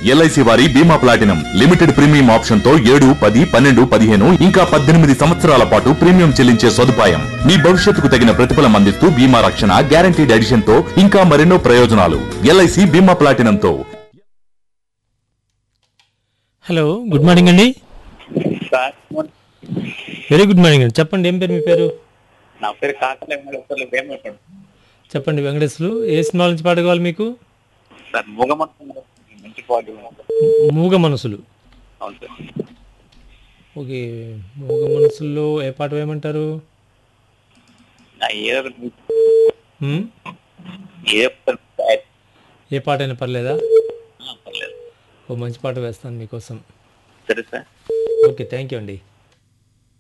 LIC వారి బీమా platinum limited premium option తో ఏడు పది పన్నెండు పదిహేను ఇంకా పద్దెనిమిది సంవత్సరాల పాటు ప్రీమియం చెల్లించే సదుపాయం మీ భవిష్యత్తుకు తగిన ప్రతిఫలం అందిస్తూ బీమా రక్షణ గ్యారంటీడ్ ఎడిషన్ తో ఇంకా మరెన్నో ప్రయోజనాలు ఎల్ఐసి బీమా ప్లాటినం తో హలో గుడ్ మార్నింగ్ అండి సార్ వెరీ గుడ్ మార్నింగ్ అండి చెప్పండి ఏం పేరు మీ పేరు నా పేరు కాకలే వెంకటేశ్వర్లు వేమపడు చెప్పండి వెంకటేశ్వరు ఏ సినిమా నుంచి పాట కావాలి మీకు సార్ మూగమొత్తం మంచి పాటు మూగ మనసులు అవును సార్ ఓకే మూగ మనసుల్లో ఏ పాట వేయమంటారు నా ఏదో ఒకటి హ్మ్? ఏ ఒక్కటి ఏ పాట అయినా పర్లేదా పర్లేదు ఓ మంచి పాట వేస్తాను మీకోసం సరే సార్ ఓకే థ్యాంక్ యూ అండి